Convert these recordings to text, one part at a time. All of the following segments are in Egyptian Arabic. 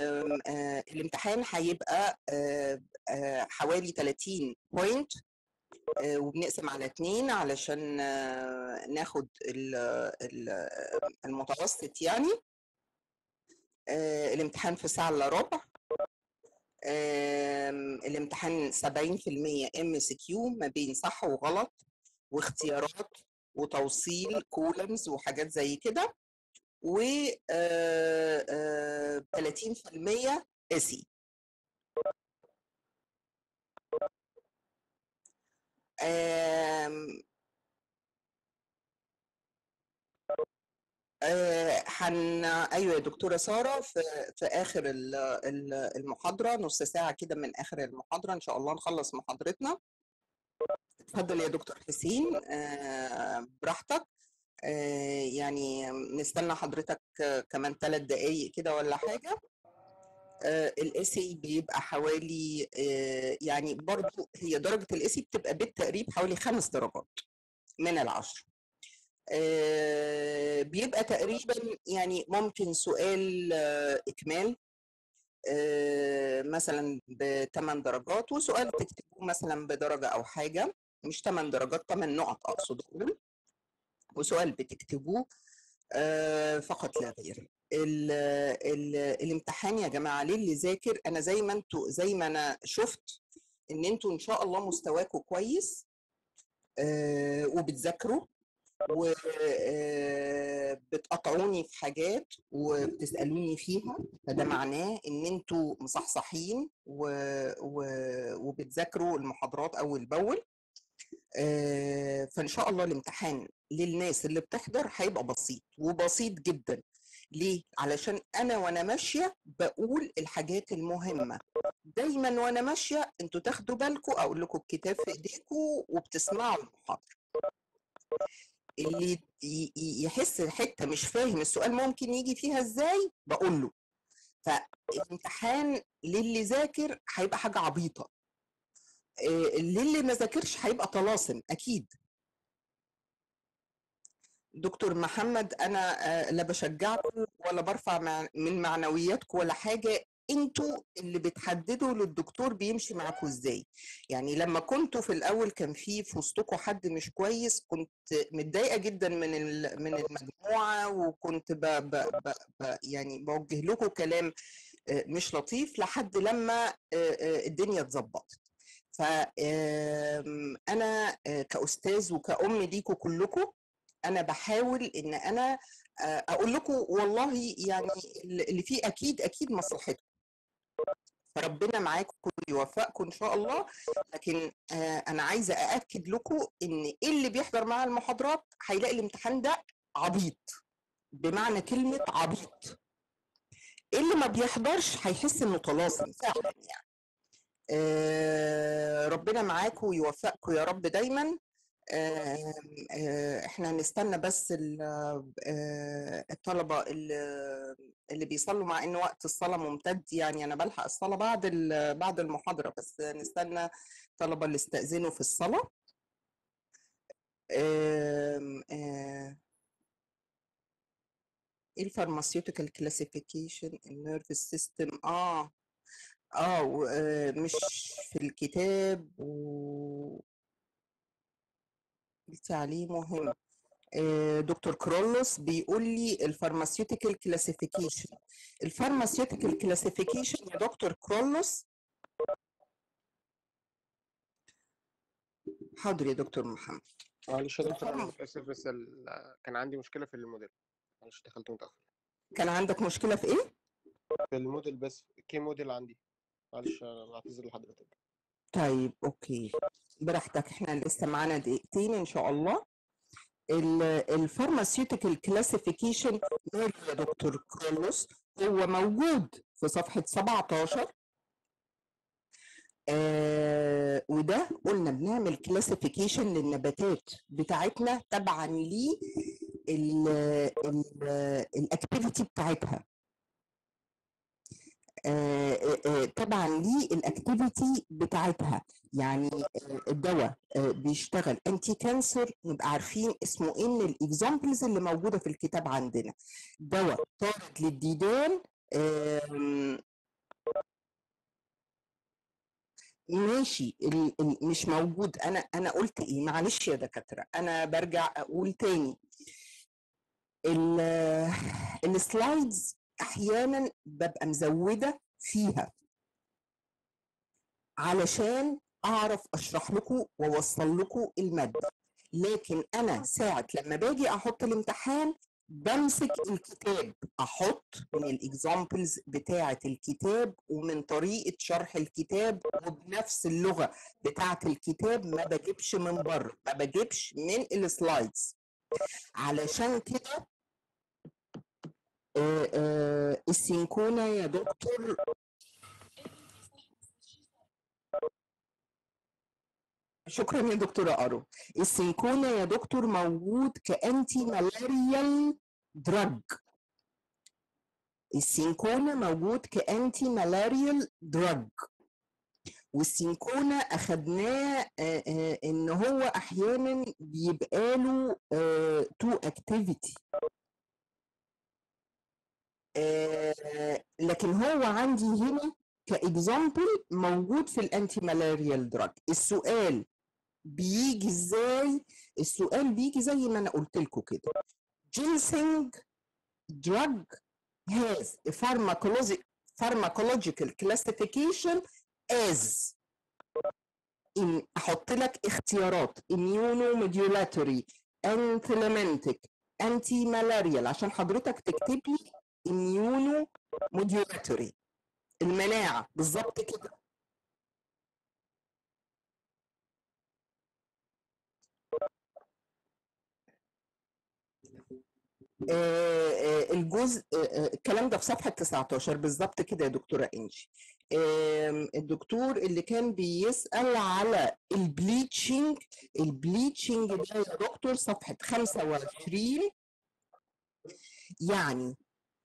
آم، آه، الامتحان هيبقى آه، آه، حوالي 30 بوينت وبنقسم على اتنين علشان آه، ناخد ال- ال- المتوسط يعني آه، الامتحان في ساعة الا ربع آم، الامتحان 70% ام سي كيو ما بين صح وغلط واختيارات وتوصيل كولمز وحاجات زي كده و آه، آه، 30% اسي آم، آه، حن ايوه يا دكتوره ساره في في اخر ال- ال- المحاضره نص ساعه كده من اخر المحاضره ان شاء الله نخلص محاضرتنا اتفضل يا دكتور حسين آه، براحتك آه، يعني نستنى حضرتك آه، كمان ثلاث دقايق كده ولا حاجه الاسي بيبقى حوالي آه، يعني برضو هي درجه الاسي بتبقى بالتقريب حوالي خمس درجات من العشر آه، بيبقى تقريبا يعني ممكن سؤال آه، إكمال آه، مثلا بثمان درجات وسؤال تكتبوه مثلا بدرجة أو حاجة مش ثمان درجات ثمان نقط أقصد أقول وسؤال بتكتبوه آه، فقط لا غير ال ال الامتحان يا جماعة للي ذاكر أنا زي ما انتوا زي ما أنا شفت إن انتوا إن شاء الله مستواكم كويس آه، وبتذاكروا وبتقطعوني في حاجات وبتسألوني فيها فده معناه ان انتوا مصحصحين و... و... وبتذاكروا المحاضرات اول باول آه، فان شاء الله الامتحان للناس اللي بتحضر هيبقى بسيط وبسيط جدا ليه؟ علشان انا وانا ماشيه بقول الحاجات المهمه دايما وانا ماشيه انتوا تاخدوا بالكم اقول لكم الكتاب في ايديكم وبتسمعوا المحاضره اللي ي- ي- يحس حته مش فاهم السؤال ممكن يجي فيها ازاي بقول له فالامتحان للي ذاكر هيبقى حاجه عبيطه إيه، للي ما ذاكرش هيبقى طلاسم اكيد دكتور محمد انا آه، لا بشجعكم ولا برفع مع- من معنوياتكم ولا حاجه انتوا اللي بتحددوا للدكتور بيمشي معاكم ازاي يعني لما كنتوا في الاول كان في في وسطكم حد مش كويس كنت متضايقه جدا من ال- من المجموعه وكنت ب ب ب ب يعني بوجه لكم كلام آه، مش لطيف لحد لما آه، آه، الدنيا اتظبطت فانا كاستاذ وكأم ليكم كلكم انا بحاول ان انا آه، اقول لكم والله يعني اللي فيه اكيد اكيد مصلحتكم فربنا معاكم ويوفقكم ان شاء الله لكن آه، انا عايزه ااكد لكم ان اللي بيحضر معايا المحاضرات هيلاقي الامتحان ده عبيط بمعنى كلمه عبيط اللي ما بيحضرش هيحس انه طلاسم فعلا يعني آه، ربنا معاكم ويوفقكم يا رب دايما آه، آه، احنا هنستنى بس ال- آه، الطلبة اللي اللي بيصلوا مع ان وقت الصلاة ممتد يعني انا بلحق الصلاة بعد ال- بعد المحاضرة بس نستنى الطلبة اللي استأذنوا في الصلاة آم، آه، ايه الفارماسيوتيكال كلاسيفيكيشن النيرفس سيستم اه اه و- آه، مش في الكتاب و قلت عليه مهم آه، دكتور كرولوس بيقول لي الفارماسيوتيكال كلاسيفيكيشن الفارماسيوتيكال كلاسيفيكيشن يا دكتور كرولوس حاضر يا دكتور محمد معلش يا دكتور انا الفارم- متاسف بس ال... كان عندي مشكله في الموديل معلش دخلت متاخر كان عندك مشكلة في ايه؟ في الموديل بس كي موديل عندي معلش انا بعتذر لحضرتك طيب اوكي براحتك احنا لسه معانا دقيقتين ان شاء الله الفارماسيوتيكال كلاسيفيكيشن يا دكتور كرولوس هو موجود في صفحة 17 آه وده قلنا بنعمل كلاسيفيكيشن للنباتات بتاعتنا تبعا للاكتيفيتي بتاعتها آه، آه، آه، طبعا للاكتيفيتي بتاعتها يعني آه، الدواء آه، بيشتغل انتي كانسر نبقى عارفين اسمه ايه من الاكزامبلز اللي موجوده في الكتاب عندنا دواء طارد للديدان آم، ماشي ال- ال- مش موجود انا انا قلت ايه معلش يا دكاتره انا برجع اقول تاني ال- السلايدز احيانا ببقى مزوده فيها علشان اعرف اشرح لكم واوصل لكم الماده لكن انا ساعه لما باجي احط الامتحان بمسك الكتاب احط من الاكزامبلز بتاعه الكتاب ومن طريقه شرح الكتاب وبنفس اللغه بتاعه الكتاب ما بجيبش من بره ما بجيبش من السلايدز علشان كده آه، آه، السينكونا يا دكتور شكرا يا دكتورة أرو السينكونا يا دكتور موجود كأنتي مالاريال دراج السينكونا موجود كأنتي مالاريال دراج والسينكونا أخدناه آه، آه، إن هو أحيانا بيبقى له تو أكتيفيتي لكن هو عندي هنا كإكزامبل موجود في الأنتي مالاريال دراج السؤال بيجي ازاي السؤال بيجي زي ما انا قلت لكم كده ginseng drug has a pharmacologic pharmacological classification as in احط لك اختيارات immunomodulatory antihelmintic anti malarial عشان حضرتك تكتب لي immunomodulatory المناعه بالظبط كده آه، آه، الجزء آه، آه، الكلام ده في صفحة 19 بالظبط كده يا دكتورة إنجي آم، الدكتور اللي كان بيسأل على البليتشنج البليتشنج ده يا دكتور صفحة 25 يعني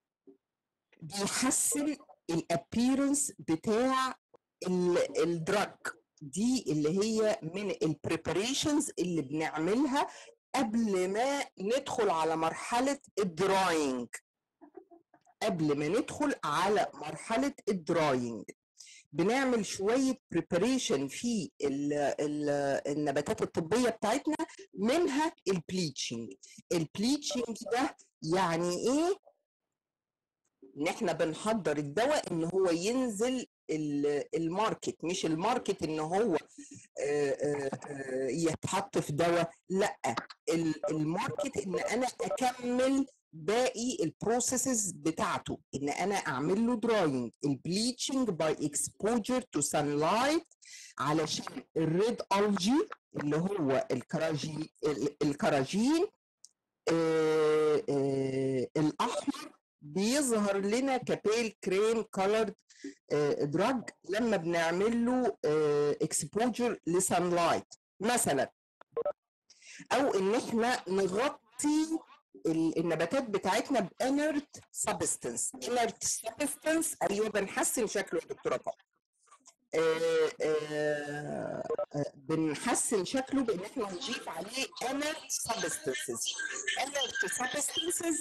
بيحسن الابييرنس بتاع الدراج دي اللي هي من البريباريشنز اللي بنعملها قبل ما ندخل على مرحلة الدراينج قبل ما ندخل على مرحلة الدراينج بنعمل شوية بريباريشن في ال ال النباتات الطبية بتاعتنا منها البليتشنج البليتشنج ده يعني ايه ان احنا بنحضر الدواء ان هو ينزل ال- الماركت مش الماركت ان هو آه، آه، آه، يتحط في دواء لا ال- الماركت ان انا اكمل باقي البروسيسز بتاعته ان انا اعمل له دراينج البليتشنج باي اكسبوجر تو سان لايت علشان الريد الجي اللي هو الكراجي ال- الكراجين آه، آه، الاحمر بيظهر لنا كبيل كريم كولرد دراج لما بنعمل له اكسبوجر لسان لايت مثلا او ان احنا نغطي ال- النباتات بتاعتنا بانرت سبستنس انرت سبستنس ايوه بنحسن شكله يا دكتوره طه آه، آه، آه، بنحسن شكله بان احنا نضيف عليه انرت سبستنسز انرت سبستنسز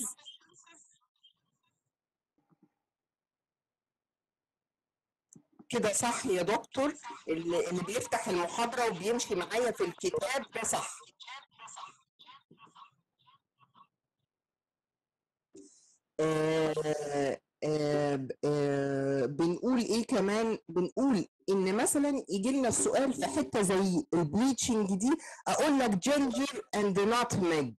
كده صح يا دكتور اللي, اللي بيفتح المحاضرة وبيمشي معايا في الكتاب ده صح آه آه آه بنقول ايه كمان بنقول ان مثلا يجي لنا السؤال في حته زي البليتشنج دي اقول لك جينجر اند نوتميج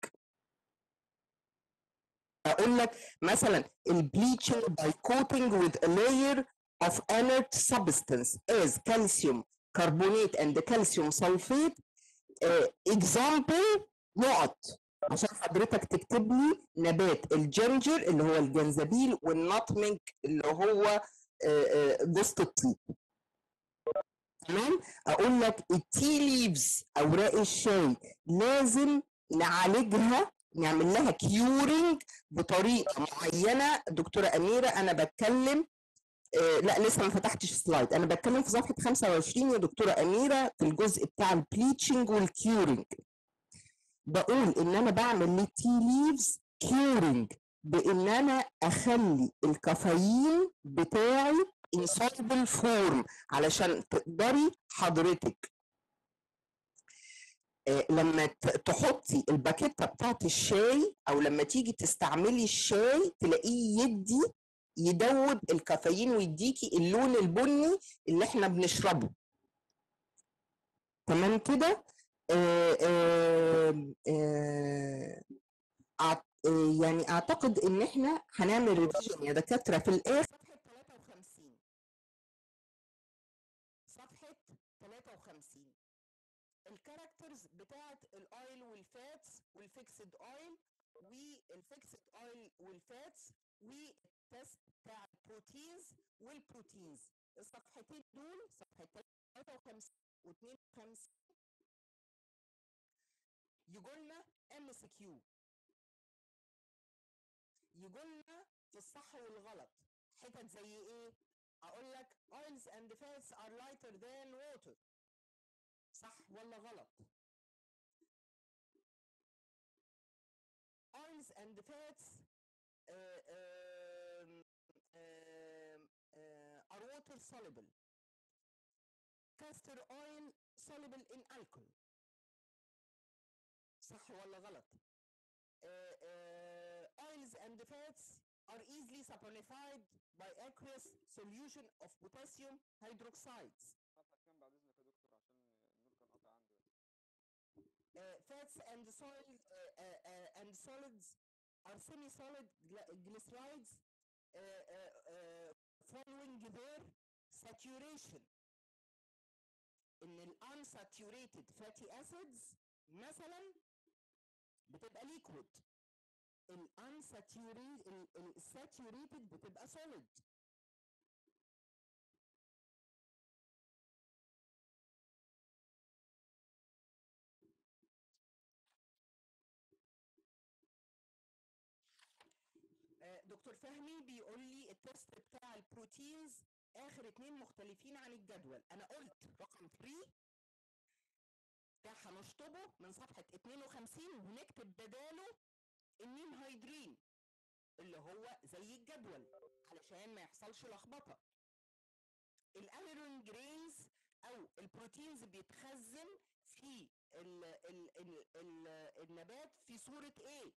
اقول لك مثلا البليتشنج by coating with a layer of inert substance as calcium carbonate and calcium sulfate uh, example نقط عشان حضرتك تكتب لي نبات الجنجر اللي هو الجنزبيل والنطمج اللي هو آه، آه، جوز الطيب تمام اقول لك التي ليفز اوراق الشاي لازم نعالجها نعمل لها كيورنج بطريقه معينه دكتوره اميره انا بتكلم آه لا لسه ما فتحتش سلايد انا بتكلم في صفحه 25 يا دكتوره اميره في الجزء بتاع البليتشنج والكيورنج بقول ان انا بعمل للتي ليفز كيورنج بان انا اخلي الكافيين بتاعي insoluble form علشان تقدري حضرتك آه، لما ت- تحطي الباكيتة بتاعت الشاي او لما تيجي تستعملي الشاي تلاقيه يدي يدوب الكافيين ويديكي اللون البني اللي احنا بنشربه تمام كده آه، آه، آه، أع- آه، يعني اعتقد ان احنا هنعمل ريفيجن يا دكاتره في الاخر صفحه 53 صفحه 53 الكاركترز بتاعت الاويل والفاتس والفيكسد اويل والفيكسد اويل والفاتس والتست بتاع البروتينز والبروتينز الصفحتين دول صفحه 53 و 52 يقولنا ام اس كيو يقولنا في الصح والغلط حتت زي ايه اقول لك oils and fats are lighter than water صح ولا غلط oils and fats uh, um, um, uh, are water soluble castor oil soluble in alcohol صح ولا غلط uh, uh, oils and fats are easily saponified by aqueous solution of potassium hydroxides صفحة كام بعد إذنك يا دكتور عشان النور كان قاطع عندي بس uh, fats and soil uh, uh, uh, and solids are semi-solid gly- glycerides uh, uh, uh, following their saturation ان ال unsaturated fatty acids مثلا بتبقى liquid ال unsaturated ال ال- saturated بتبقى solid آه، دكتور فهمي بيقول لي التست بتاع البروتينز اخر اتنين مختلفين عن الجدول انا قلت رقم 3 ده هنشطبه من صفحة 52 ونكتب بداله النيم هيدرين اللي هو زي الجدول علشان ما يحصلش لخبطة الانيرون جرينز او البروتينز بيتخزن في ال ال ال ال النبات في صورة ايه؟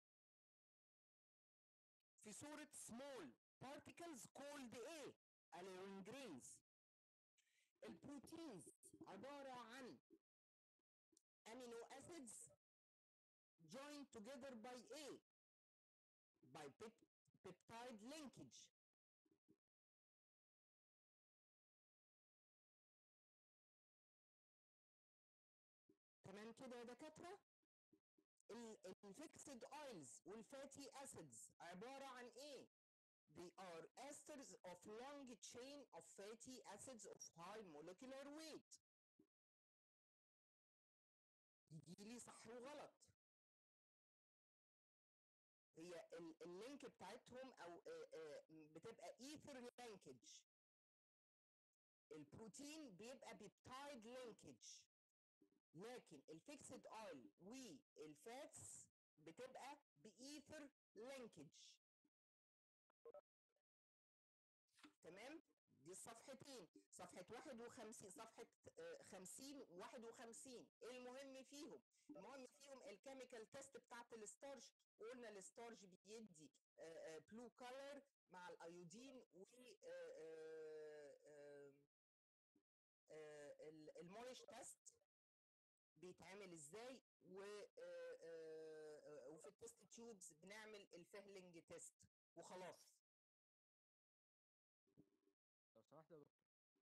في صورة small particles called ايه؟ الانيرون جرينز البروتينز عبارة عن amino acids joined together by A by pep- peptide linkage تمام كده يا دكاترة الفيكسد اويلز والفاتي اسيدز عبارة عن ايه They are esters of long chain of fatty acids of high molecular weight يجي لي صح وغلط هي ال- اللينك بتاعتهم او آه، آه، بتبقى ايثر لينكج البروتين بيبقى بيبتايد لينكج لكن الفيكسد اويل والفاتس بتبقى بايثر لينكج تمام دي الصفحتين صفحة 51 صفحة آه، 50 و51 ايه المهم فيهم؟ المهم فيهم الكيميكال تيست بتاعت الستارش وقلنا الستارش بيدي بلو كولر مع الايودين و آه، آه، آه، آه، ال- المولش تيست بيتعمل ازاي و آه، آه، آه، وفي التست تيوبز بنعمل الفهلنج تيست وخلاص لو سمحت يا دكتور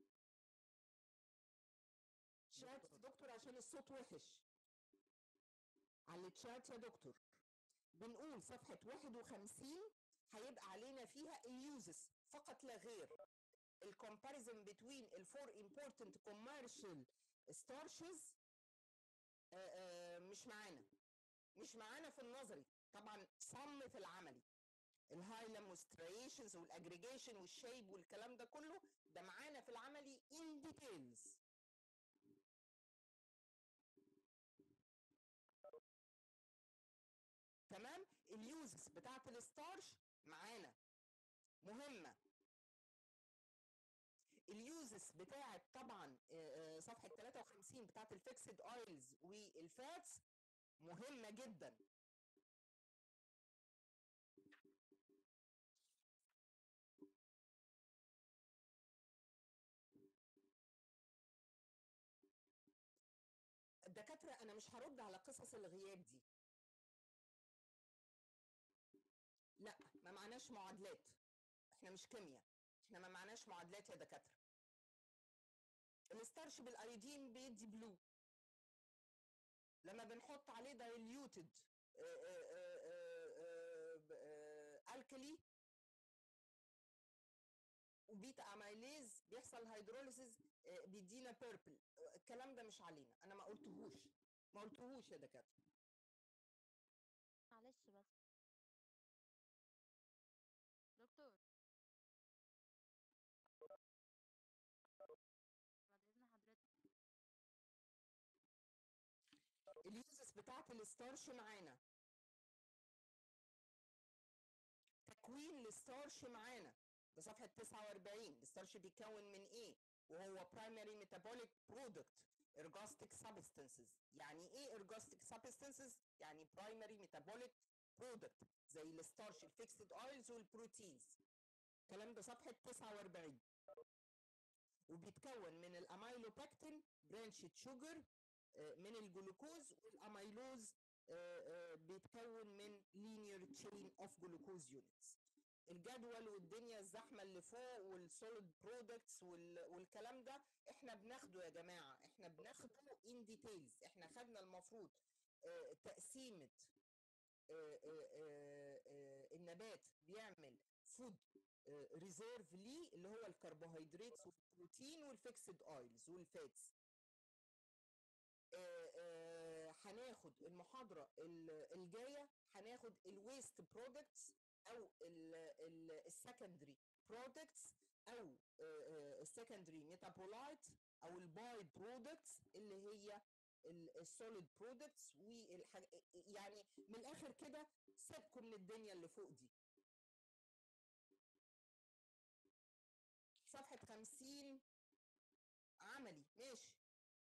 شات دكتور عشان الصوت وحش على الشات يا دكتور بنقول صفحة 51 هيبقى علينا فيها اليوزز فقط لا غير الكومباريزن بتوين الفور important commercial starches آه، آه، مش معانا مش معانا في النظري طبعا صم في العملي الهايلم والستريشنز والاجريجيشن والشيب والكلام ده كله ده معانا في العملي in details تمام اليوزز بتاعت الستارش معانا مهمة اليوزز بتاعت طبعا آه، آه، صفحه 53 بتاعت الفيكسد اويلز والفاتس مهمه جدا الدكاتره انا مش هرد على قصص الغياب دي لا ما معناش معادلات احنا مش كيمياء احنا ما معناش معادلات يا دكاتره الستارش بالايودين بيدي بلو لما بنحط عليه دايليوتد الكلي وبيتا اميليز بيحصل هيدروليسيس بيدينا بيربل الكلام ده مش علينا انا ما قلتهوش ما قلتهوش يا دكاتره معلش بس دكتور بعد اذن حضرتك اليوزز بتاعت الستارش معانا تكوين الستارش معانا ده صفحة 49 الستارش بيتكون من ايه وهو primary metabolic product ergostic substances يعني ايه ergostic substances يعني primary metabolic product زي الستارش الفيكسد اويلز والبروتينز الكلام ده صفحة 49 وبيتكون من الاميلوبكتين برانشد شوجر من الجلوكوز والاميلوز آه، آه، بيتكون من linear chain of glucose units الجدول والدنيا الزحمه اللي فوق والسوليد برودكتس والكلام ده احنا بناخده يا جماعه احنا بناخده ان ديتيلز احنا خدنا المفروض آه، تقسيمه آه، آه، آه، آه، النبات بيعمل فود ريزيرف ليه اللي هو الكربوهيدرات والبروتين والفيكسد اويلز والفاتس آه، آه، هناخد المحاضره ال- الجايه هناخد الويست برودكتس او السكندري برودكتس او السكندري ميتابولايت او الباي برودكتس اللي هي السوليد برودكتس والحاج... يعني من الاخر كده سيبكم من الدنيا اللي فوق دي صفحة 50 عملي ماشي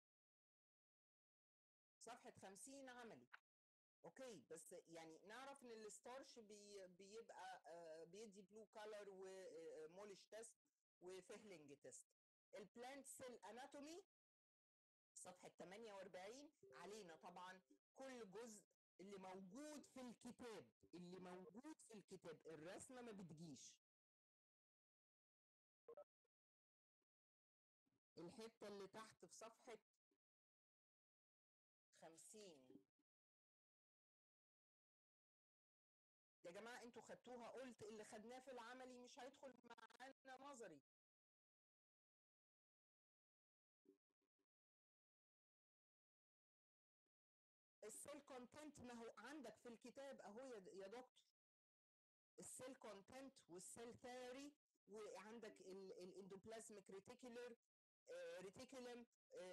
صفحة 50 عملي اوكي بس يعني نعرف ان الستارش بي بيبقى آه، بيدي بلو كولر ومولش تيست وفهلنج تيست البلانت سيل اناتومي صفحة 48 علينا طبعا كل جزء اللي موجود في الكتاب اللي موجود في الكتاب الرسمة ما بتجيش الحتة اللي تحت في صفحة 50 يا جماعة انتوا خدتوها قلت اللي خدناه في العملي مش هيدخل معانا نظري السيل كونتنت ما هو عندك في الكتاب اهو يا يا دكتور السيل كونتنت والسيل ثيوري وعندك الاندوبلازميك ريتيكولر ريتيكولم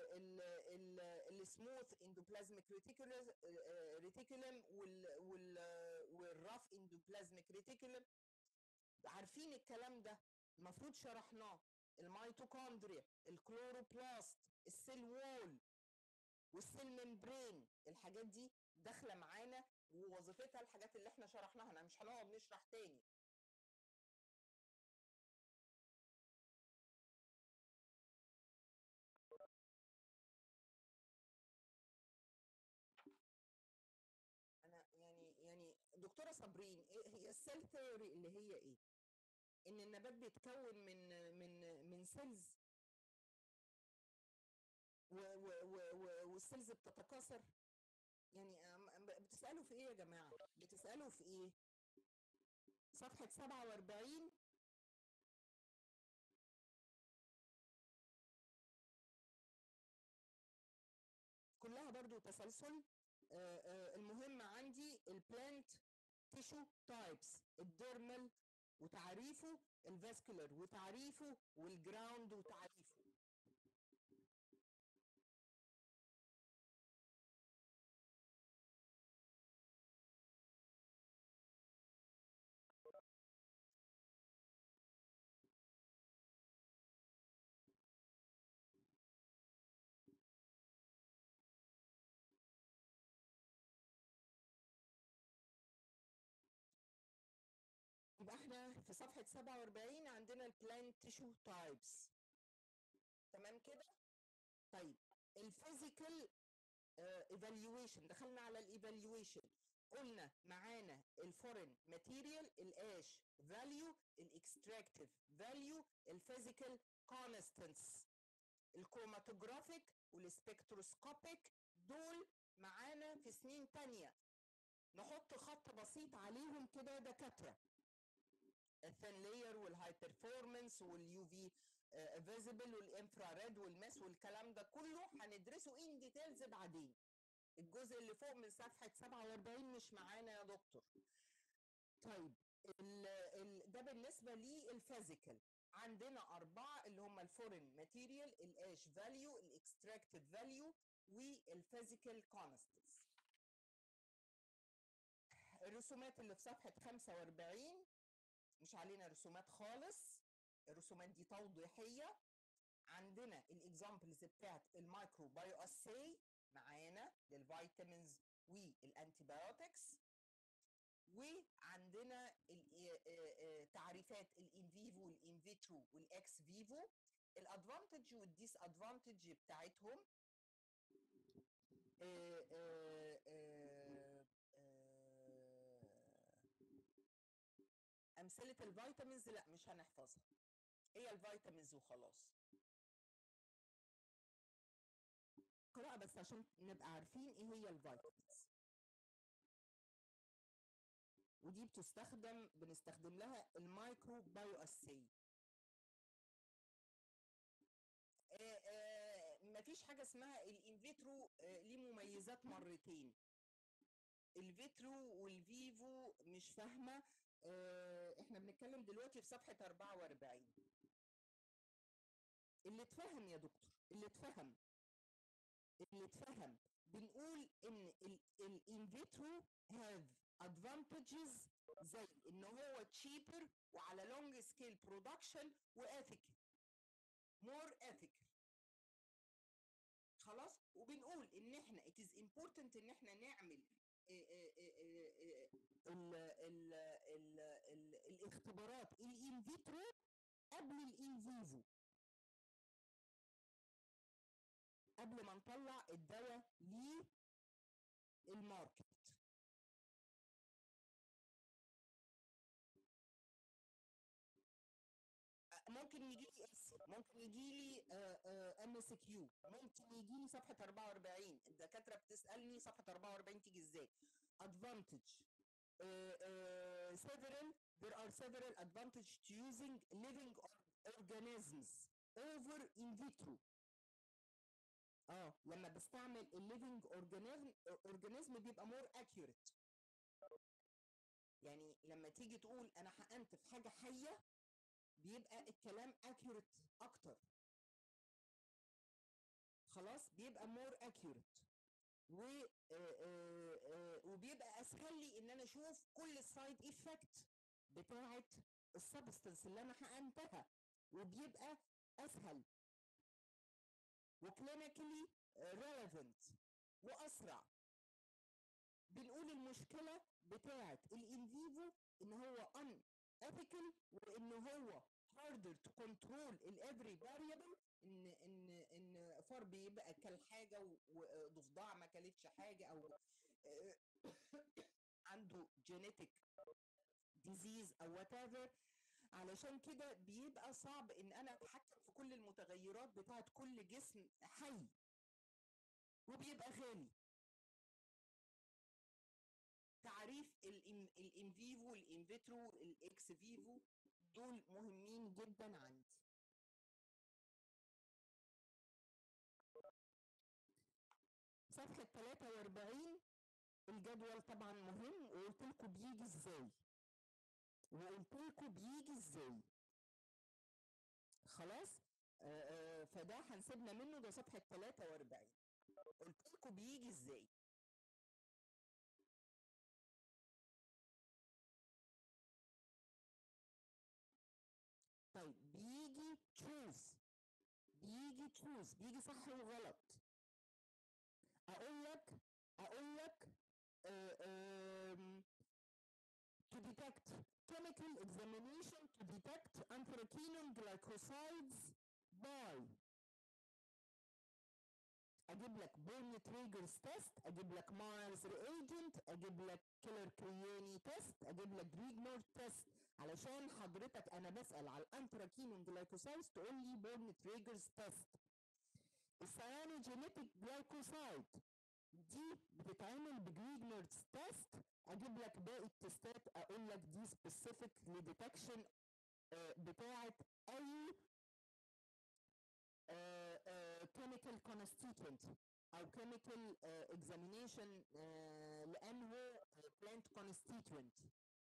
السموث اندوبلازميك ريتيكولر ريتيكولم والراف اندوبلازميك ريتيكولم عارفين الكلام ده المفروض شرحناه الميتوكوندريا الكلوروبلاست السيل وول والسيل ممبرين الحاجات دي داخله معانا ووظيفتها الحاجات اللي احنا شرحناها انا مش هنقعد نشرح تاني انا يعني يعني دكتوره صابرين إيه هي السيل ثيوري اللي هي ايه ان النبات بيتكون من من من سيلز والسيلز بتتكاثر يعني أم- بتسالوا في ايه يا جماعه بتسالوا في ايه صفحه 47 كلها برضو تسلسل آه، آه، المهم عندي البلانت تيشو تايبس الديرمال وتعريفه الفاسكولار وتعريفه والجراوند وتعريفه في صفحة 47 عندنا البلانت تيشو تايبس تمام كده طيب الفيزيكال ايفالويشن دخلنا على الايفالويشن قلنا معانا الفورين ماتيريال الاش فاليو الاكستراكتيف فاليو الفيزيكال كونستانس الكروماتوجرافيك والسبكتروسكوبيك دول معانا في سنين تانية نحط خط بسيط عليهم كده يا دكاتره الثين لاير والهاي بيرفورمانس واليو في فيزيبل والانفراريد والماس والكلام ده كله هندرسه ان ديتيلز بعدين الجزء اللي فوق من صفحه 47 مش معانا يا دكتور طيب ال ال ده بالنسبه للفيزيكال عندنا أربعة اللي هم الفورين ماتيريال الاش فاليو الاكستراكتيف فاليو والفيزيكال كونستنس الرسومات اللي في صفحة 45 مش علينا رسومات خالص الرسومات دي توضيحية عندنا الاكزامبلز بتاعت المايكرو بايو اساي معانا للفيتامينز والانتيبيوتكس وعندنا ال- آه، آه، تعريفات الان فيفو والان فيترو والاكس فيفو الادفانتج والديس ادفانتج بتاعتهم آه، آه، آه، آه، امثله الفيتامينز لا مش هنحفظها هي الفيتامينز وخلاص قراءة بس عشان نبقى عارفين ايه هي الفيتامينز ودي بتستخدم بنستخدم لها المايكرو بايو اسي مفيش حاجه اسمها الانفيترو آه، ليه مميزات مرتين الفيترو والفيفو مش فاهمه آه، احنا بنتكلم دلوقتي في صفحه 44 اللي اتفهم يا دكتور اللي اتفهم اللي اتفهم بنقول ان الانفيترو have advantages زي ان هو cheaper وعلى long scale production وethical more ethical خلاص وبنقول ان احنا it is important ان احنا نعمل آه، آه، آه، آه، ال ال ال ال الاختبارات الان فيترو قبل الان فيفو قبل ما نطلع الدواء للماركت ممكن يجي لي اس ممكن يجي لي ام اس كيو ممكن يجي لي صفحه 44 الدكاتره بتسالني صفحه 44 تيجي ازاي advantage uh, uh, several there are several advantage to using living or- organisms over in vitro اه لما بستعمل الليفنج اورجانيزم اورجانيزم بيبقى مور اكيوريت يعني لما تيجي تقول انا حقنت في حاجه حيه بيبقى الكلام اكيوريت اكتر خلاص بيبقى مور اكيوريت و آه، آه، آه، وبيبقى اسهل لي ان انا اشوف كل السايد افكت بتاعه السبستنس اللي انا حقنتها وبيبقى اسهل وكلينيكالي ريليفنت واسرع بنقول المشكله بتاعه الانفيفو ان هو ان ethical وان هو harder to control ال every variable ان ان ان فار بيبقى كل حاجه و- وضفدع ما كلتش حاجه او آه، عنده genetic disease او whatever علشان كده بيبقى صعب ان انا اتحكم في كل المتغيرات بتاعت كل جسم حي وبيبقى غالي تعريف الان فيفو الان فيترو الاكس فيفو دول مهمين جدا عندي صفحة 43 الجدول طبعا مهم وقلت لكم بيجي ازاي وقلت لكم بيجي ازاي خلاص آه آه فده هنسيبنا منه ده صفحة 43 قلت لكم بيجي ازاي طيب بيجي تشوز بيجي تشوز بيجي صح وغلط اقول لك اقول لك آه، آم، to detect chemical examination to detect anthraquinone glycosides by اجيب لك بورن تريجرز تيست اجيب لك مايرز ريجنت اجيب لك كيلر كرياني تيست اجيب لك جريجنور تيست علشان حضرتك انا بسال على الانتراكينون جلايكوسايدز تقول لي بورن تريجرز تيست السيانوجينيتك جلايكوسايد دي بتتعمل بجريجنور تيست اجيب لك باقي التستات اقول لك دي سبيسيفيك لديتكشن بتاعه اي chemical constituent او chemical uh, examination uh, لانه uh, plant constituent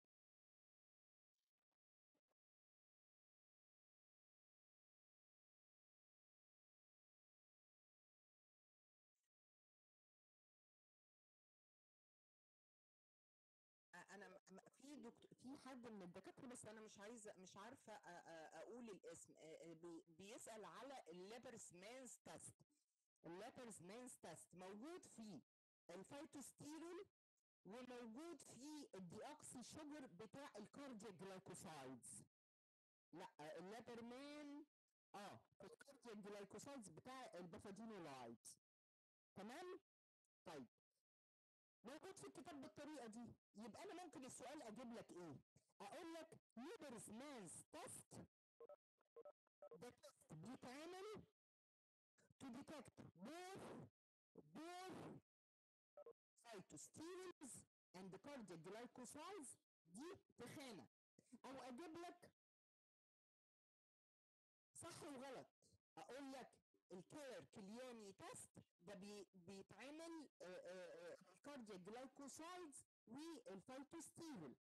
انا م- م- في دكتور في حد من الدكاتره بس انا مش عايزه مش عارفه أ- أ- اقول الاسم أ- أ- بي- بيسال على الليبرز مانز تيست الليبرز مانز تيست موجود في الفيتوستيرول وموجود في الديوكسي شوجر بتاع الكاردياك جلايكوسايدز لا الليبرمان اه في الكاردياك جلايكوسايدز بتاع البافادينولايد تمام طيب موجود في الكتاب بالطريقه دي يبقى انا ممكن السؤال اجيب لك ايه اقول لك ليبرز مانز تيست ده تيست بيتعمل to detect both both cytosterols and cardiac glycosides دي تخانه او اجيب لك صح وغلط اقول لك الكير كلياني تيست ده بي بيتعمل الكاردياك جلايكوسايدز والفيتوستيرول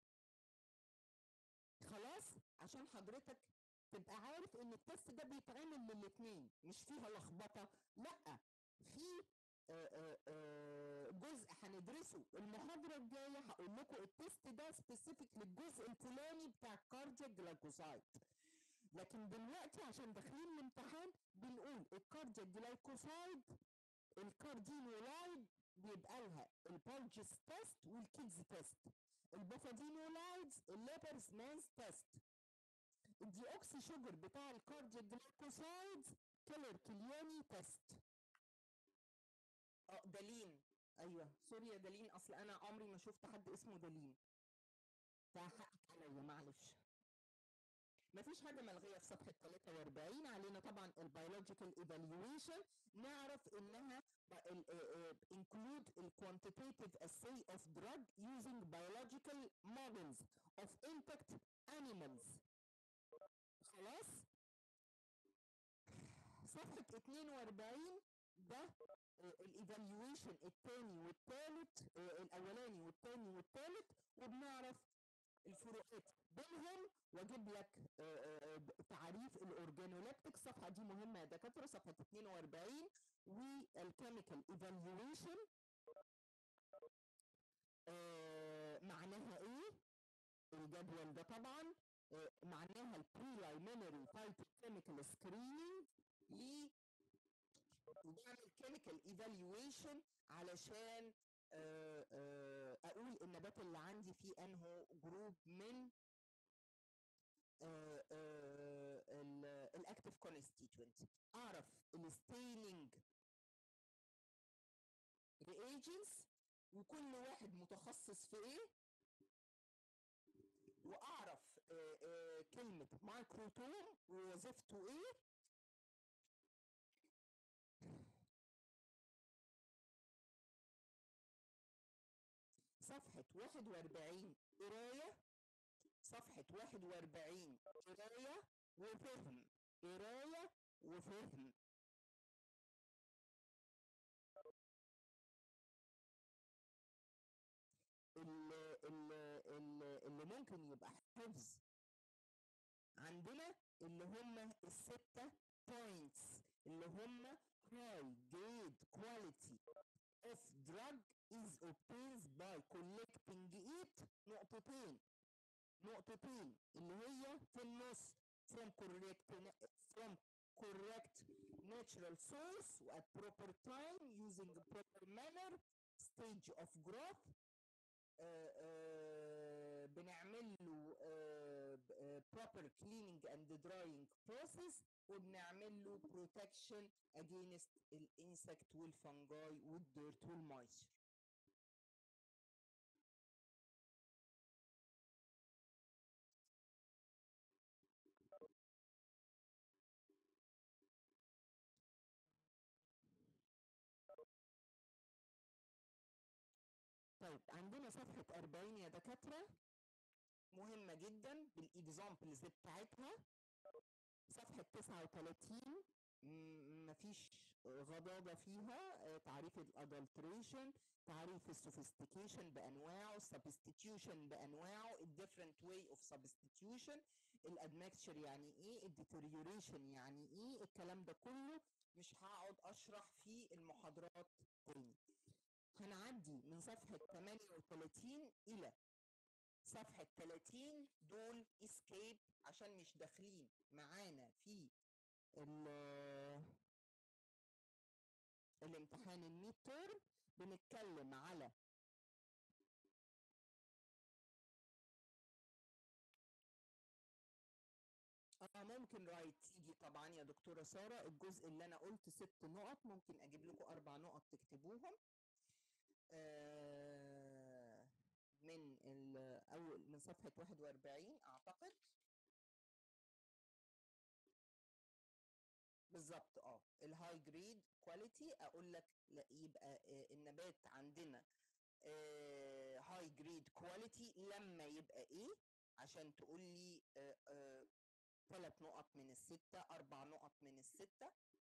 خلاص عشان حضرتك تبقى عارف ان التيست ده بيتعمل للاثنين مش فيها لخبطه لا في آه، آه، آه، جزء هندرسه المحاضره الجايه هقول لكم التيست ده سبيسيفيك للجزء الفلاني بتاع الكاردياك جلايكوسايد لكن دلوقتي عشان داخلين الامتحان بنقول الكاردياك جلايكوسايد الكاردينولايد بيبقى لها البولجس تيست والكيدز تيست البوفادينولايدز الليبرز مانز تيست الديوكسي شوجر بتاع الكاردياك جلايكوسايدز كيلر كلياني تيست اه دالين ايوه سوري يا دالين اصل انا عمري ما شفت حد اسمه دالين فحقك عليا معلش مفيش حاجه ملغيه في صفحه 43 علينا طبعا البيولوجيكال ايفالويشن نعرف انها include ال quantitative assay of drug using biological models of intact animals خلاص صفحه 42 ده الايفالويشن الثاني والثالث الاولاني والثاني والثالث وبنعرف الفروقات بينهم واجيب لك آه، آه، تعريف الاورجانوليبتيك الصفحه دي مهمه يا دكاتره صفحه 42 والكيميكال ايفالويشن معناها ايه الجدول ده طبعا آه، معناها البريلايمينري فايتوكيميكال سكريننج ل وبعمل كيميكال ايفالويشن علشان آه، آه، اقول النبات اللي عندي فيه انه جروب من الاكتف كونستيتوينت اعرف الستيننج ريجنتس وكل واحد متخصص في ايه واعرف آه، آه، كلمه مايكروتوم ووظيفته ايه صفحة 41 قراية صفحة 41 قراية وفهم قراية وفهم اللي, اللي, اللي, اللي ممكن يبقى حفظ عندنا اللي هم الستة points اللي هم high grade quality of drug is obtained by collecting it نقطتين نقطتين اللي هي في النص from correct from correct natural source at proper time using proper manner stage of growth uh, uh, بنعمل له proper cleaning and drying process وبنعمل له protection against الانسكت والفنجاي والديرت والمايستر طيب عندنا صفحة 40 يا دكاترة مهمة جدا بالاكزامبلز بتاعتها صفحة 39 م- مفيش غضاضة فيها آه، تعريف الادلتريشن تعريف السوفيستيكيشن بانواعه السبستيتيوشن بانواعه الديفرنت واي اوف سبستيتيوشن الادمكتشر يعني ايه الديتريوريشن يعني ايه الكلام ده كله مش هقعد اشرح في المحاضرات تاني هنعدي من صفحة 38 إلى صفحة 30 دول اسكيب عشان مش داخلين معانا في ال- الامتحان الميد تيرم بنتكلم على اه ممكن رايت تيجي طبعا يا دكتورة سارة الجزء اللي انا قلت ست نقط ممكن اجيب لكم اربع نقط تكتبوهم آه، من ال اول من صفحة 41 اعتقد بالظبط اه الهاي جريد كواليتي اقول لك لا يبقى آه، النبات عندنا هاي جريد كواليتي لما يبقى ايه عشان تقول لي ثلاث نقط من الستة أربع نقط من الستة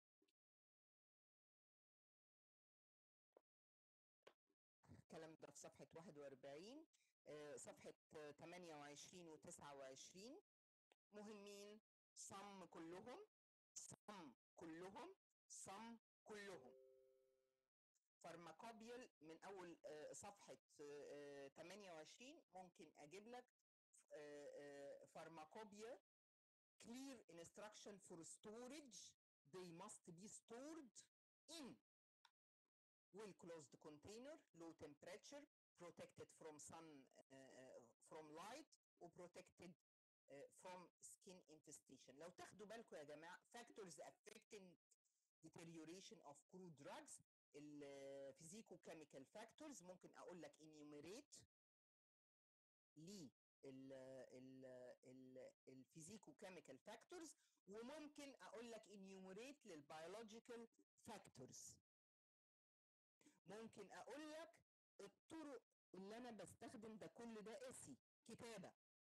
الكلام ده في صفحة 41 آه، صفحة آه، 28 و 29 مهمين صم كلهم صم كلهم صم كلهم فارماكوبيال من اول آه، صفحه آه، آه، 28 ممكن اجيب لك فارماكوبيا clear instruction for storage they must be stored in well closed container low temperature protected from sun uh, uh, from light و protected uh, from skin infestation لو تاخدوا بالكم يا جماعه factors affecting deterioration of crude drugs الفيزيكو كيميكال فاكتورز ممكن اقول لك enumerate ليه الفيزيكو كيميكال فاكتورز وممكن اقول لك enumerate للبيولوجيكال فاكتورز ممكن اقول لك الطرق اللي انا بستخدم ده كل ده اسي كتابه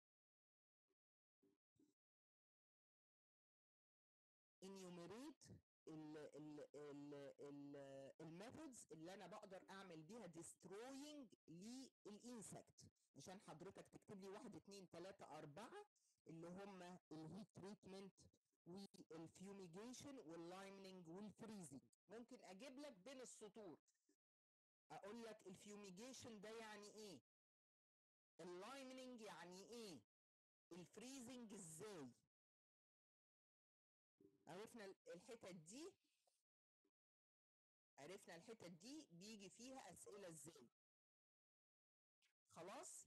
enumerate الميثودز اللي انا بقدر اعمل بيها destroying للانسكت عشان حضرتك تكتب لي واحد اتنين تلاته اربعه اللي هم الهيت تريتمنت والفيوميجيشن واللايمنينج والفريزنج ممكن اجيب لك بين السطور اقول لك الفيوميجيشن ده يعني ايه اللايمنينج يعني ايه الفريزنج ازاي عرفنا الحتت دي عرفنا الحتت دي بيجي فيها اسئله ازاي خلاص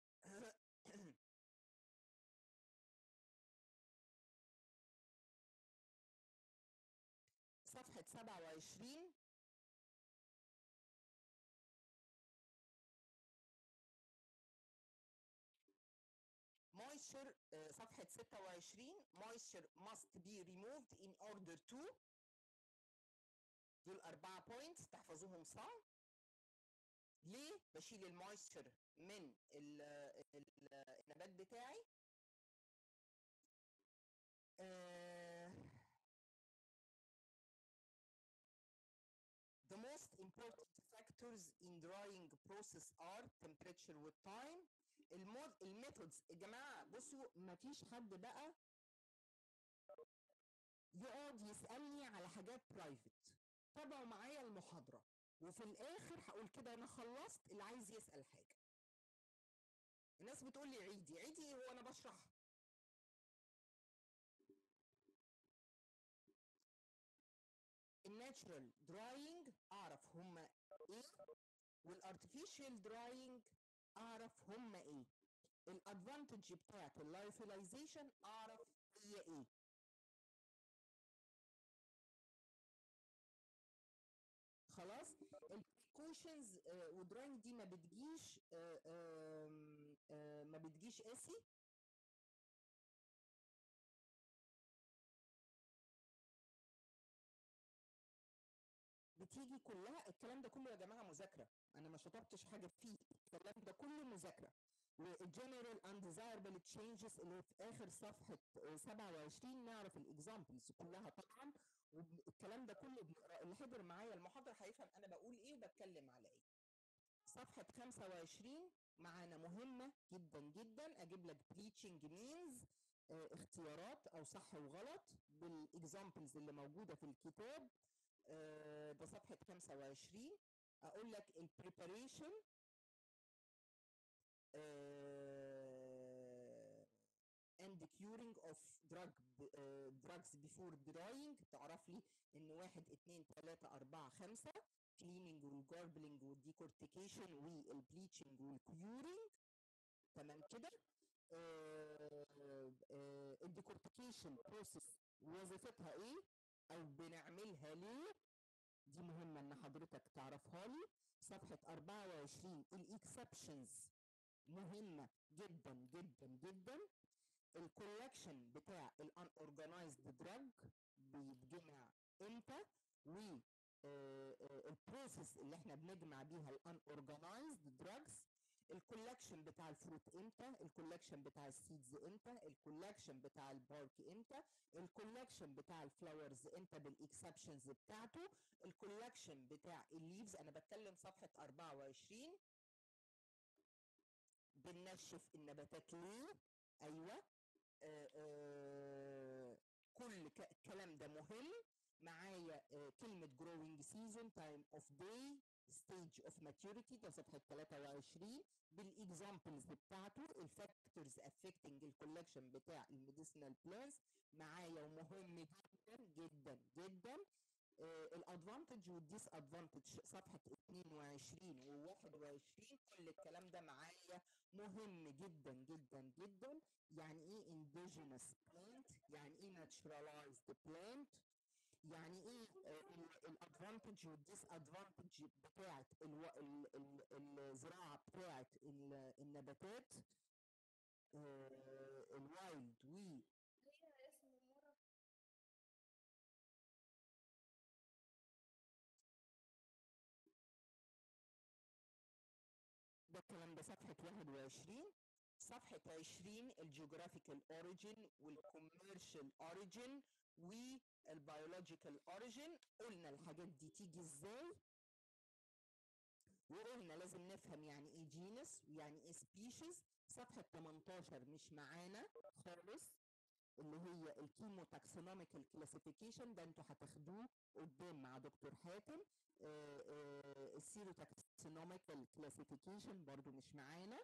صفحة 27 moisture آه، صفحة 26 moisture must be removed in order to دول أربعة بوينتس تحفظوهم صح ليه بشيل المويستشر من ال ال النبات بتاعي آه The most important factors in drying process are temperature with time المود الميثودز يا جماعه بصوا مفيش حد بقى يقعد يسالني على حاجات برايفت تابعوا معايا المحاضره وفي الاخر هقول كده انا خلصت اللي عايز يسال حاجه الناس بتقول لي عيدي عيدي ايه هو انا بشرح الناتشرال دراينج اعرف هما ايه والارتفيشال دراينج اعرف هما ايه الادفانتج بتاعت اللايفلايزيشن اعرف هي ايه خلاص البريكوشنز ودراينج دي ما بتجيش آه، آم، آه، ما بتجيش قاسي بتيجي كلها الكلام ده كله يا جماعه مذاكره انا ما شطبتش حاجه فيه الكلام ده كله مذاكره والجنرال انديزايربل تشينجز اللي في اخر صفحه آه، 27 نعرف الاكزامبلز كلها طبعا والكلام ده كله بنقرا اللي حضر معايا المحاضره هيفهم انا بقول ايه وبتكلم على ايه صفحه 25 معانا مهمه جدا جدا اجيب لك بليتشنج مينز اختيارات او صح وغلط بالاكزامبلز اللي موجوده في الكتاب آه، ده صفحه 25 اقول لك البريباريشن and curing of drug uh, drugs before drying تعرف لي ان واحد اتنين تلاتة اربعة خمسة cleaning والجاربلينج والديكورتيكيشن والبليتشنج والكيورينج تمام كده الديكورتيكيشن بروسيس وظيفتها ايه او بنعملها ليه دي مهمة ان حضرتك تعرفها لي صفحة 24 الاكسبشنز مهمة جدا جدا جدا الكولكشن بتاع الان اورجانيزد دراج بيتجمع امتى و البروسيس اللي احنا بنجمع بيها الان اورجانيزد دراجز الكولكشن بتاع الفروت امتى الكولكشن بتاع السيدز امتى الكولكشن بتاع البارك امتى الكولكشن بتاع الفلاورز امتى بالاكسبشنز بتاعته الكولكشن بتاع الليفز انا بتكلم صفحه 24 بننشف النباتات ليه ايوه آه آه كل ك- الكلام ده مهم معايا آه كلمه growing season time of day stage of maturity ده صفحه 23 بالاكزامبلز بتاعته الفاكتورز affecting الكولكشن بتاع الميديسينال بلانز معايا ومهم جدا جدا جدا الادفانتج والديس ادفانتج صفحه 22 و21 كل الكلام ده معايا مهم جدا جدا جدا يعني ايه indigenous plant يعني ايه naturalized plant يعني ايه الادفانتج والديس ادفانتج بتاعت الو... ال... ال... الزراعه بتاعت ال... النباتات آه، الوايلد و هي اسم مرة ده الكلام ده صفحة 21 صفحة 20 الجيوغرافيكال اوريجين والكوميرشال اوريجين والبيولوجيكال اوريجين قلنا الحاجات دي تيجي ازاي وقلنا لازم نفهم يعني ايه جينس ويعني ايه سبيشيز صفحة 18 مش معانا خالص اللي هي الكيمو تاكسونوميكال كلاسيفيكيشن ده انتوا هتاخدوه قدام مع دكتور حاتم السيرو تاكسونوميكال كلاسيفيكيشن برضو مش معانا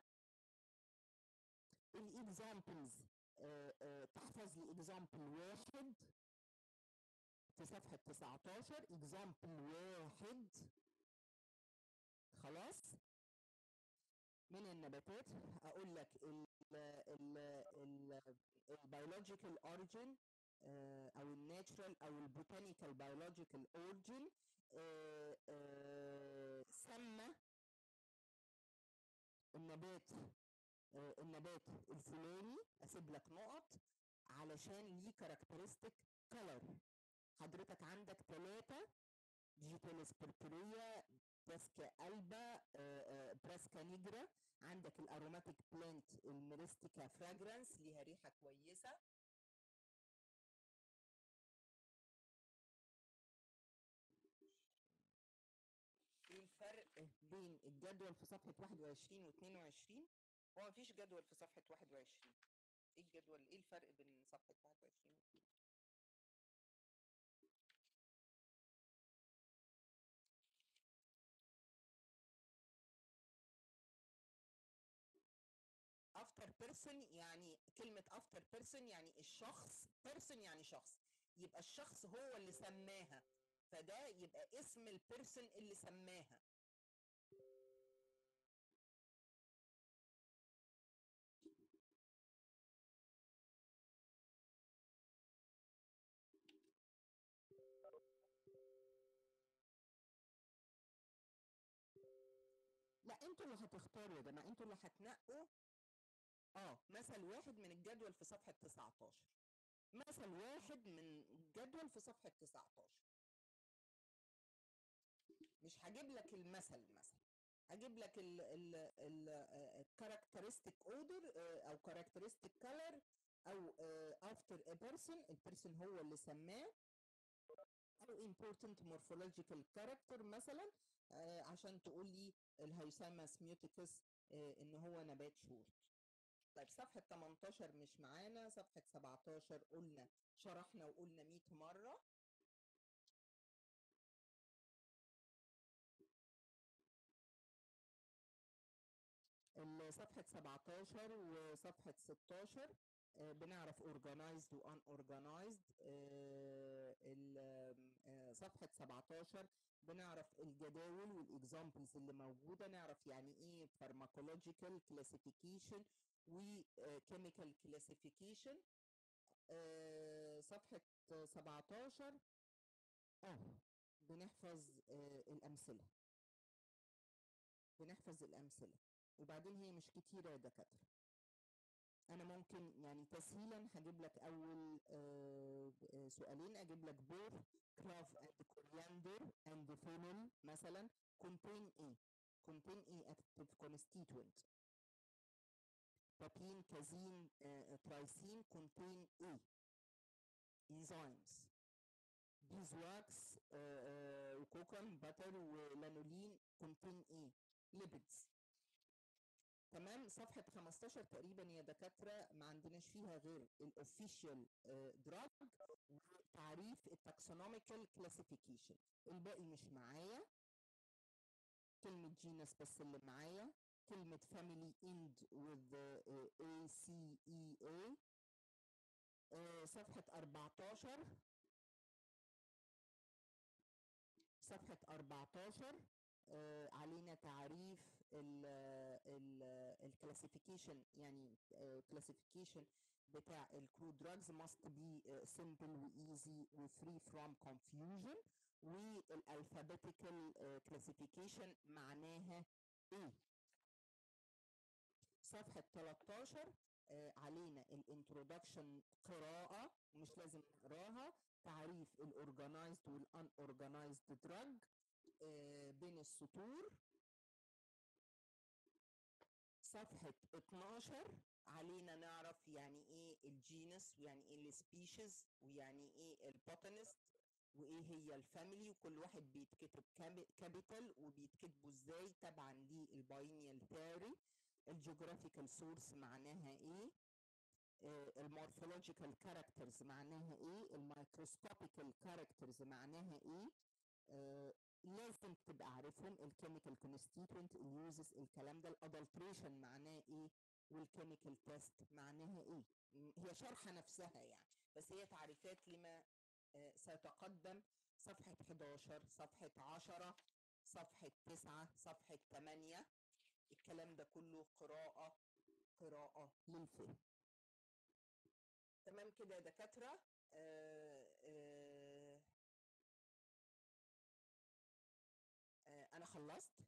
الاكزامبلز تحفظ لي اكزامبل واحد في صفحة 19 اكزامبل واحد خلاص من النباتات اقول لك ال ال ال البيولوجيكال اوريجين او الناتشرال او البوتانيكال بيولوجيكال اوريجين سمى النبات آه، النبات الفلاني اسيب لك نقط علشان ليه كاركترستيك كلر حضرتك عندك ثلاثة ديجيتاليس بيربريا براسكا البا آه، آه، براسكا نيجرا عندك الاروماتيك بلانت الميرستيكا فراجرانس ليها ريحة كويسة ايه الفرق بين الجدول في صفحة 21 و 22 هو مفيش جدول في صفحة 21 ايه الجدول ايه الفرق بين صفحة 21 و 22 افتر بيرسون يعني كلمة افتر بيرسون يعني الشخص بيرسون يعني شخص يبقى الشخص هو اللي سماها فده يبقى اسم البيرسون اللي سماها لا انتوا اللي هتختاروا يا جماعه انتوا اللي هتنقوا اه مثل واحد من الجدول في صفحه 19 مثل واحد من الجدول في صفحه 19 مش هجيب لك المثل مثلا هجيب لك ال ال الكاركترستيك اودر او كاركترستيك كولر او افتر ا بيرسون البيرسون هو اللي سماه او important morphological character مثلا آه، عشان تقول لي الهيساما سميوتيكس آه، ان هو نبات شورت طيب صفحة 18 مش معانا صفحة 17 قلنا شرحنا وقلنا 100 مرة ال- صفحة 17 وصفحة 16 آه، بنعرف organized و unorganized آه، ال- آم، آه، صفحة 17 بنعرف الجداول والاكزامبلز اللي موجودة نعرف يعني ايه pharmacological classification و آه، chemical classification آه، صفحة 17 اه بنحفظ آه، الأمثلة بنحفظ الأمثلة وبعدين هي مش كتيرة يا دكاترة أنا ممكن يعني تسهيلا هجيب لك أول آه، آه، سؤالين أجيب لك both clove and coriander and fennel مثلا contain إيه؟ contain إيه active constituent بابين كازين ترايسين contain إيه؟ enzymes beeswax وكوكون باتر ولانولين contain إيه؟ lipids تمام صفحة 15 تقريبا يا دكاترة ما عندناش فيها غير الاوفيشال دراج وتعريف التاكسونوميكال كلاسيفيكيشن الباقي مش معايا كلمة جينس بس اللي معايا كلمة family end with uh, A C E A آه، صفحة 14 صفحة 14 آه، علينا تعريف الكلاسيفيكيشن يعني كلاسيفيكيشن بتاع الكرود دراجز must be uh, simple و easy و free from confusion والالفابيتيكال كلاسيفيكيشن معناها ايه صفحة 13 آه، علينا الانترودكشن قراءة مش لازم نقراها تعريف الاورجنايزد والان اورجنايزد دراج بين السطور صفحة 12 علينا نعرف يعني ايه الجينس ويعني ايه السبيشيز ويعني ايه البوتانست وايه هي الفاميلي وكل واحد بيتكتب كابيتال وبيتكتبوا ازاي تبعا للباينيال ثيوري الجيوغرافيكال سورس معناها ايه المورفولوجيكال كاركترز معناها ايه الميكروسكوبيكال كاركترز معناها ايه آه، لازم تبقى عارفهم الكيميكال كونستيتوينت اليوزز الكلام ده الادلتريشن معناه ايه والكيميكال تيست معناها ايه م- هي شرحه نفسها يعني بس هي تعريفات لما آه، سيتقدم صفحة 11 صفحة 10 صفحة 9 صفحة 8 الكلام ده كله قراءة قراءة للفهم تمام كده يا دكاترة آه آه آه أنا خلصت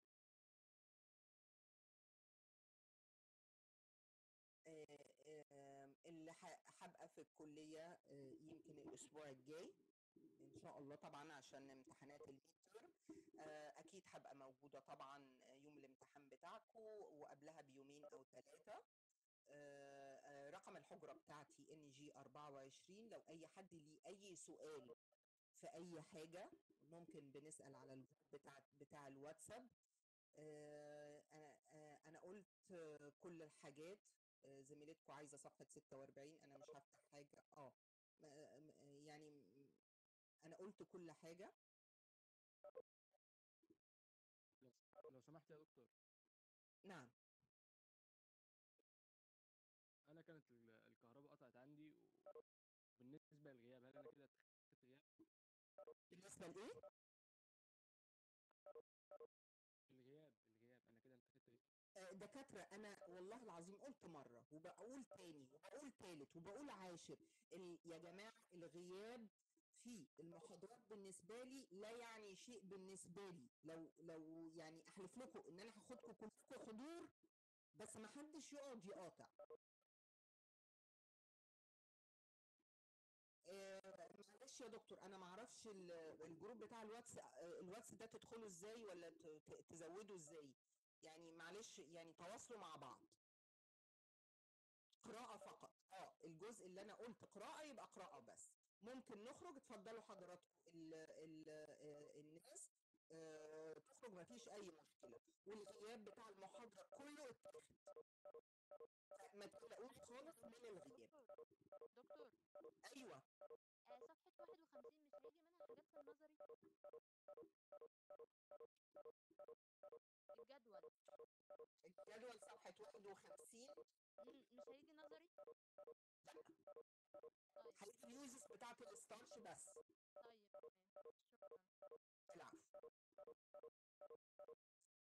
آه، آه، اللي ح- هبقى في الكلية آه، يمكن الأسبوع الجاي إن شاء الله طبعا عشان امتحانات الميد تيرم أكيد هبقى موجودة طبعا يوم الامتحان بتاعكم وقبلها بيومين أو ثلاثة رقم الحجرة بتاعتي ان جي 24 لو أي حد ليه أي سؤال في أي حاجة ممكن بنسأل على الجروب بتاع بتاع الواتساب آه، أنا آه، أنا قلت آه، كل الحاجات آه، زميلتكم عايزة صفحة 46 أنا مش هفتح حاجة اه م- م- يعني م- أنا قلت كل حاجة لو لو سمحت يا دكتور نعم انا كانت ال- الكهرباء قطعت عندي وبالنسبه للغياب هل انا كده اتخذت غياب بالنسبة لإيه؟ الغياب الغياب انا كده اتخذت غياب آه، دكاترة أنا والله العظيم قلت مرة وبقول تاني وبقول تالت وبقول عاشر ال- يا جماعة الغياب في المحاضرات المحاضرات بالنسبه لي لا يعني شيء بالنسبه لي لو لو يعني احلف لكم ان انا هاخدكم كلكم حضور بس ما حدش يقعد يقاطع آه، معلش يا دكتور انا ما اعرفش ال- الجروب بتاع الواتس آه، الواتس ده تدخله ازاي ولا ت- ت- تزوده ازاي يعني معلش يعني تواصلوا مع بعض قراءة فقط اه الجزء اللي انا قلت قراءة يبقى قراءة بس ممكن نخرج اتفضلوا حضراتكم ال ال آه، الناس آه، تخرج مفيش اي مشكلة والغياب بتاع المحاضرة كله اتاخد ما تقلقوش خالص من الغياب دكتور دكتور ايوه آه صفحة 51 مش هيجي منها حاجات في النظري الجدول الجدول صفحة 51 مم، مش هيجي نظري طيب هيجي اليوزز بتاعت الستارش بس